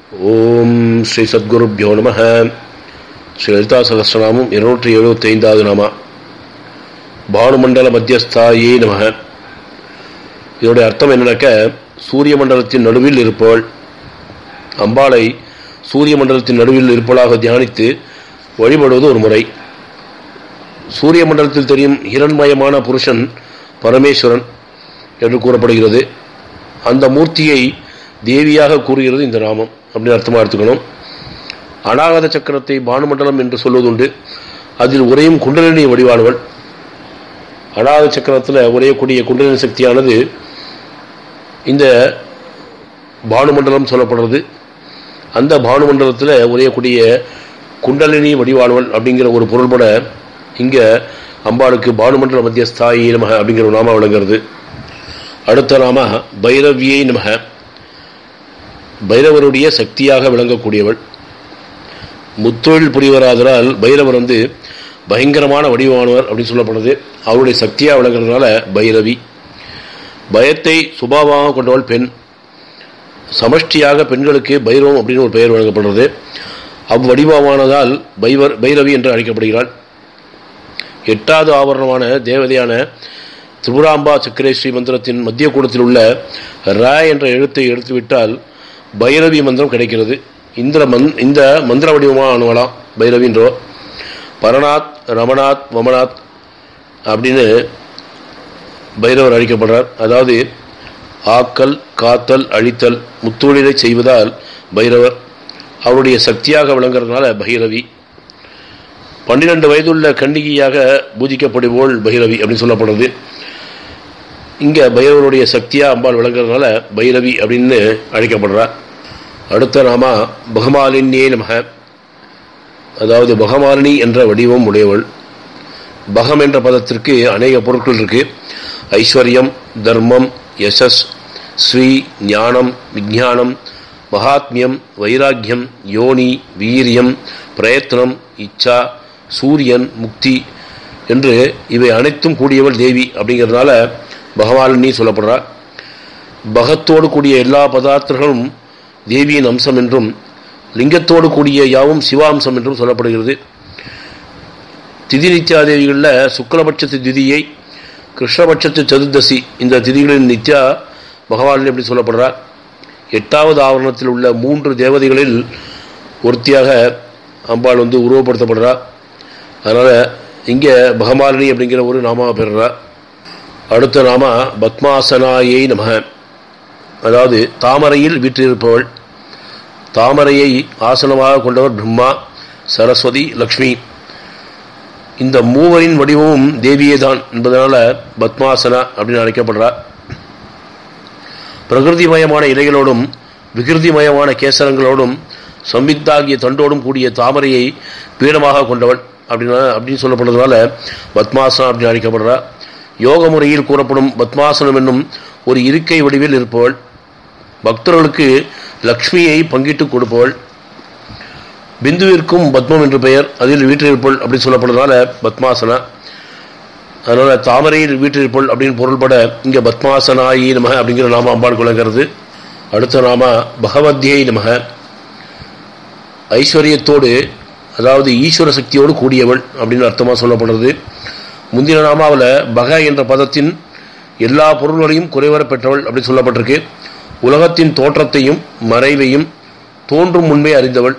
ஓம் ஸ்ரீ சத்குருப்யோ நம ஸ்ரீ லலிதா சகசிரநாமம் இருநூற்றி எழுபத்தி ஐந்தாவது நாமா பானுமண்டல மத்தியஸ்தாயே நம இதோடைய அர்த்தம் என்னன்னாக்க சூரிய மண்டலத்தின் நடுவில் இருப்பவள் அம்பாளை சூரிய மண்டலத்தின் நடுவில் இருப்பவளாக தியானித்து வழிபடுவது ஒரு முறை சூரிய மண்டலத்தில் தெரியும் இரண்மயமான புருஷன் பரமேஸ்வரன் என்று கூறப்படுகிறது அந்த மூர்த்தியை தேவியாக கூறுகிறது இந்த நாமம் அப்படின்னு அர்த்தமாக எடுத்துக்கணும் அநாகத சக்கரத்தை பானுமண்டலம் என்று சொல்வதுண்டு அதில் உரையும் குண்டலினி வடிவானவள் அநாகத சக்கரத்தில் உரையக்கூடிய குண்டலினி சக்தியானது இந்த பானுமண்டலம் சொல்லப்படுறது அந்த பானுமண்டலத்தில் உரையக்கூடிய குண்டலினி வடிவானவள் அப்படிங்கிற ஒரு பொருள்பட இங்கே அம்பாளுக்கு பானுமண்டல மத்தியஸ்தாயி நமக அப்படிங்கிற ஒரு நாம விளங்குறது அடுத்த நாம பைரவியை நமக பைரவருடைய சக்தியாக விளங்கக்கூடியவள் முத்தொழில் புரிவராதனால் பைரவர் வந்து பயங்கரமான வடிவானவர் அப்படின்னு சொல்லப்படுது அவருடைய சக்தியாக விளங்குறதுனால பைரவி பயத்தை சுபாவமாக கொண்டவள் பெண் சமஷ்டியாக பெண்களுக்கு பைரவம் அப்படின்னு ஒரு பெயர் வழங்கப்படுறது அவ்வடிவமானதால் பைவர் பைரவி என்று அழைக்கப்படுகிறாள் எட்டாவது ஆவரணமான தேவதையான திரிபுராம்பா சக்கரேஸ்வரி மந்திரத்தின் மத்திய கூடத்தில் உள்ள ர என்ற எழுத்தை எடுத்துவிட்டால் பைரவி மந்திரம் கிடைக்கிறது இந்த மந் இந்த மந்திர வடிவமானவளாம் பைரவின்றோ பரநாத் ரமநாத் வமநாத் அப்படின்னு பைரவர் அழைக்கப்படுறார் அதாவது ஆக்கல் காத்தல் அழித்தல் முத்தொழிலை செய்வதால் பைரவர் அவருடைய சக்தியாக விளங்குறதுனால பைரவி பன்னிரண்டு வயதுள்ள கண்டிகையாக பூஜிக்கப்படுவோள் பைரவி அப்படின்னு சொல்லப்படுறது இங்கே பைரவருடைய சக்தியாக அம்பாள் விளங்குறதுனால பைரவி அப்படின்னு அழைக்கப்படுறார் அடுத்த நாம பகமாலினியே நமக அதாவது பகமாலினி என்ற வடிவம் உடையவள் பகம் என்ற பதத்திற்கு அநேக பொருட்கள் இருக்கு ஐஸ்வர்யம் தர்மம் யசஸ் ஸ்ரீ ஞானம் விஜானம் மகாத்மியம் வைராக்கியம் யோனி வீரியம் பிரயத்னம் இச்சா சூரியன் முக்தி என்று இவை அனைத்தும் கூடியவள் தேவி அப்படிங்கிறதுனால பகவாலினி சொல்லப்படுறார் பகத்தோடு கூடிய எல்லா பதார்த்தங்களும் தேவியின் அம்சம் என்றும் லிங்கத்தோடு கூடிய யாவும் சிவாம்சம் என்றும் சொல்லப்படுகிறது திதி நித்யாதேவிகளில் சுக்லபட்சத்து திதியை கிருஷ்ணபட்சத்து சதுர்தசி இந்த திதிகளின் நித்யா பகவான் எப்படி சொல்லப்படுறார் எட்டாவது ஆவரணத்தில் உள்ள மூன்று தேவதைகளில் ஒருத்தியாக அம்பாள் வந்து உருவப்படுத்தப்படுறார் அதனால் இங்கே பகமாலினி அப்படிங்கிற ஒரு நாமாவை பெறுறார் அடுத்த நாம பத்மாசனாயை நம அதாவது தாமரையில் வீற்றிருப்பவள் தாமரையை ஆசனமாக கொண்டவர் பிரம்மா சரஸ்வதி லக்ஷ்மி இந்த மூவரின் வடிவமும் தேவியே தான் என்பதனால பத்மாசனா அப்படின்னு அழைக்கப்படுறார் பிரகிருதிமயமான இலைகளோடும் விகிருதிமயமான கேசரங்களோடும் சம்பித்தாகிய தண்டோடும் கூடிய தாமரையை பீடமாக கொண்டவள் அப்படின்னா அப்படின்னு சொல்லப்படுறதுனால பத்மாசனம் அப்படின்னு அழைக்கப்படுறா யோக முறையில் கூறப்படும் பத்மாசனம் என்னும் ஒரு இருக்கை வடிவில் இருப்பவள் பக்தர்களுக்கு லக்ஷ்மியை பங்கிட்டு கொடுப்பவள் பிந்துவிற்கும் பத்மம் என்று பெயர் அதில் வீற்றிருப்பள் அப்படின்னு சொல்லப்படுறதுனால பத்மாசனா அதனால தாமரையில் வீற்றிருப்பள் அப்படின்னு பொருள்பட இங்கே பத்மாசனாயி நமக அப்படிங்கிற நாம அம்பாள் குலங்கிறது அடுத்த நாம பகவத்யை நமக ஐஸ்வர்யத்தோடு அதாவது ஈஸ்வர சக்தியோடு கூடியவள் அப்படின்னு அர்த்தமாக சொல்லப்படுறது முந்தின நாமாவில் பக என்ற பதத்தின் எல்லா பொருள்களையும் குறைவர பெற்றவள் அப்படின்னு சொல்லப்பட்டிருக்கு உலகத்தின் தோற்றத்தையும் மறைவையும் தோன்றும் முன்பே அறிந்தவள்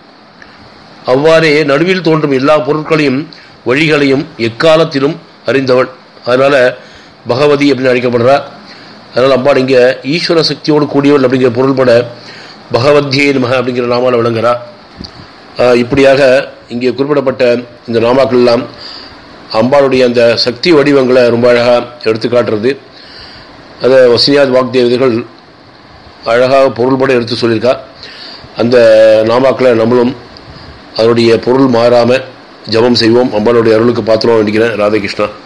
அவ்வாறே நடுவில் தோன்றும் எல்லா பொருட்களையும் வழிகளையும் எக்காலத்திலும் அறிந்தவள் அதனால் பகவதி அப்படின்னு அழைக்கப்படுறா அதனால் அம்பாள் இங்கே ஈஸ்வர சக்தியோடு கூடியவள் அப்படிங்கிற பொருள்பட பகவத்யே நமக அப்படிங்கிற நாமாவில் விளங்குறா இப்படியாக இங்கே குறிப்பிடப்பட்ட இந்த நாமாக்கள் எல்லாம் அம்பாளுடைய அந்த சக்தி வடிவங்களை ரொம்ப அழகாக எடுத்து காட்டுறது அதை வசனியாத் வாக்தேவதைகள் அழகாக பொருள்பட எடுத்து சொல்லியிருக்கா அந்த நாமாக்களை நம்மளும் அதனுடைய பொருள் மாறாமல் ஜபம் செய்வோம் அம்பாளுடைய அருளுக்கு பாத்திரம் வேண்டிக்கிறேன் ராதாகிருஷ்ணா